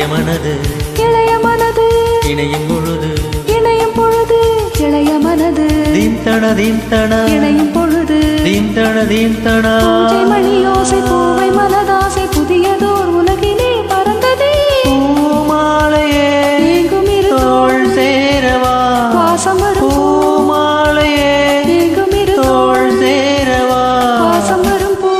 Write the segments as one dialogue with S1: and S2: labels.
S1: இளைய மனது
S2: இளைய மனது
S1: இணையும் பொழுது
S2: இணையும் பொழுது இளைய மனது
S1: தீம் தன தீம் தன
S2: இணையும் பொழுது
S1: தீம் தன தீம் தன
S2: பூஜை மணி யோசை பூவை மனதாசை புதியதோர் உலகிலே பறந்ததே
S1: பூமாலையே
S2: ஏங்கும் இரு
S1: தோள் சேரவா
S2: வாசம் வரும்
S1: பூமாலையே
S2: ஏங்கும் இரு
S1: தோள் சேரவா
S2: வாசம் வரும் பூ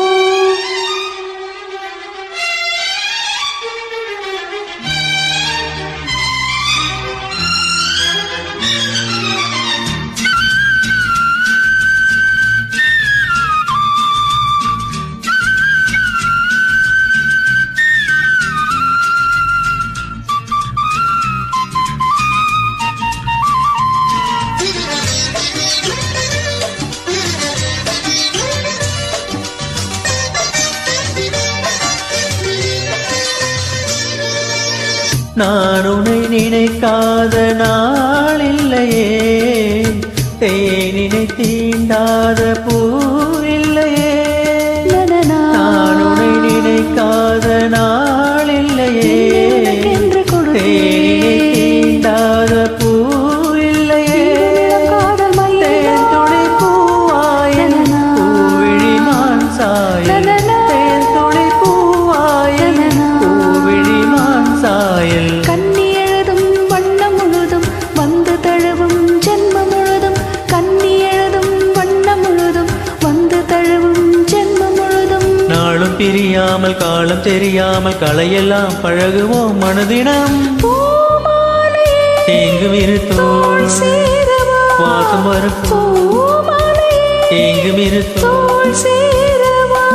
S1: நான் உன்னை நினைக்காத நாள் இல்லையே தேனினை தீண்டாத பூ இல்லையே
S2: நனனா
S1: நான் உன்னை நினைக்காத நாள் இல்லையே
S2: என்று
S1: தேனினை
S2: கொடுத்தேன்
S1: தீண்டாத பூ இல்லையே
S2: காதல்
S1: தேன் துளி பூவாயன் பூவிழி மான் சாயல் தேன் துளி பூவாயன் பூவிழி மான் சாயல்
S2: கண்ணி எழுதும் வண்ணம் முழுதும் வந்து தழுவும் ஜென்மம் முழுதும் கண்ணி எழுதும் வண்ணம் முழுதும் வந்து தழுவும் ஜென்மம் முழுதும்
S1: நாளும் பிரியாமல் காலம் தெரியாமல் களையெல்லாம் பழகுவோம் மனதினம்
S2: பூமாலையே
S1: தேங்கும் இருத்தோள்
S2: சேரவா
S1: வாசம் வரும்
S2: பூமாலையே
S1: தேங்கும் இருத்தோள்
S2: தோள் சேரவா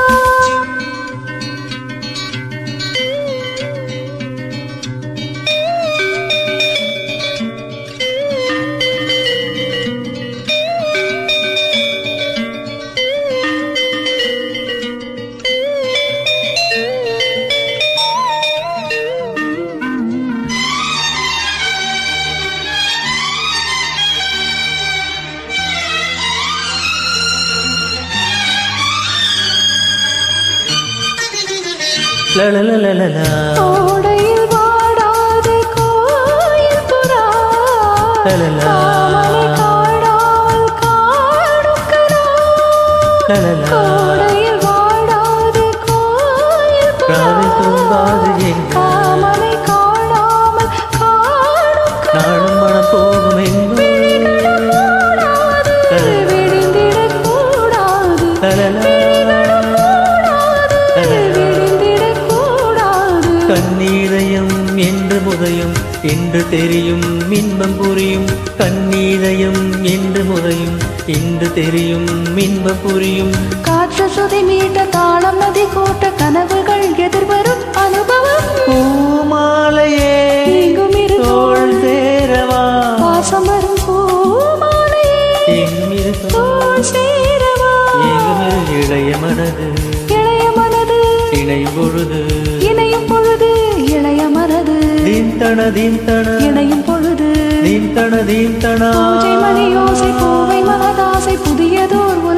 S1: லலலலலலா.
S2: கோடையில் வாடாத கோயில் புறா
S1: லலலா.
S2: காமனை காடாமல் காடும் கரா
S1: லலலா.
S2: கோடையில் வாடாத கோயில் புறா
S1: ராவில் தூங்காது எங்கு
S2: காமனை காடாமல் காடும் கரா
S1: நாளும் மனம் போகும் எங்கும்
S2: கூடாது விழுந்திடக் கூடாது
S1: லலலா.
S2: விழுந்திடக் கூடாது
S1: கண்ணீதயம் என்று முதையும் என்று தெரியும் இன்பம் புரியும் கண்ணீதயம் என்று முதையும் என்று தெரியும் இன்பம் புரியும்
S2: காற்று சுதி மீட்ட தாளம் நதி கூட்ட கனவுகள் எதிர்வரும் அனுபவம்
S1: பூமாலையே
S2: எங்கும் இரு
S1: தோள் சேரவா
S2: வாசம் வரும் பூமாலையே
S1: எங்கும் இரு தோள்
S2: தோள் சேரவா
S1: எங்கும் இரு இளைய மனது
S2: இளைய மனது
S1: இணையும் பொழுது
S2: இணையும் பொழுது இளைய மனது
S1: தீம் தன தீம் தன
S2: இணையும் பொழுது
S1: தீம் தன தீம் தனா
S2: பூஜை மணி யோசை பூவை மனதாசை புதியதோர்